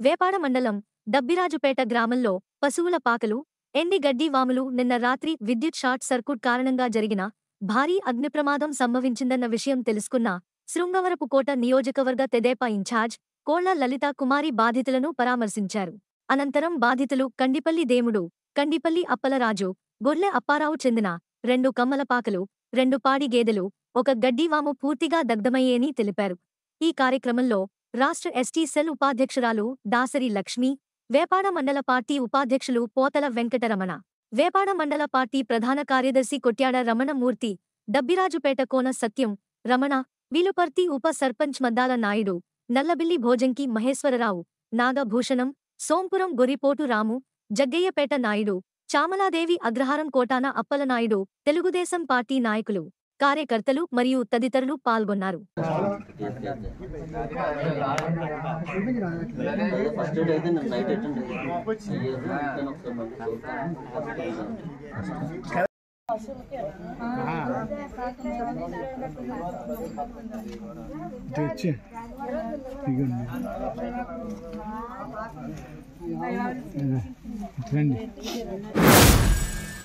వేపాడ మండలం డబ్బిరాజుపేట గ్రామంలో పశువుల పాకలు ఎండి గడ్డి వాములు నిన్న రాత్రి విద్యుత్ షార్ట్ సర్క్యూట్ కారణంగా జరిగిన భారీ అగ్నిప్రమాదం సంభవించిందన్న విషయం తెలుసుకున్న శృంగవరపుకోట నియోజకవర్గ తెదేపా ఇన్ఛార్జ్ కోళ్ల లలిత కుమారి బాధితులను పరామర్శించారు అనంతరం బాధితులు కండిపల్లి దేముడు కండిపల్లి అప్పలరాజు గొర్లె అప్పారావు చెందిన రెండు కమ్మల పాకలు రెండు పాడి గేదెలు ఒక గడ్డివాము పూర్తిగా దగ్ధమయ్యేని తెలిపారు ఈ కార్యక్రమంలో రాష్ట్ర ఎస్టీ సెల్ ఉపాధ్యక్షురాలు దాసరి లక్ష్మి వేపాడ మండల పార్టీ ఉపాధ్యక్షులు పోతల వెంకటరమణ వేపాడ మండల పార్టీ ప్రధాన కార్యదర్శి కొట్యాడ రమణమూర్తి డబ్బిరాజుపేట కోన సత్యం రమణ వీలుపర్తి ఉప సర్పంచ్ మద్దాల నాయుడు నల్లబిల్లి భోజంకి మహేశ్వరరావు నాగభూషణం సోంపురం గొరిపోటు రాము జగ్గయ్యపేట నాయుడు చామలాదేవి అగ్రహారం కోటాన అప్పలనాయుడు తెలుగుదేశం పార్టీ నాయకులు కార్యకర్తలు మరియు తదితరులు పాల్గొన్నారు ఫస్ట్ ఎయిడ్ అయితే నేను నైట్ అటెండ్ అయ్యాను తెచ్చి ఇగోండి రండి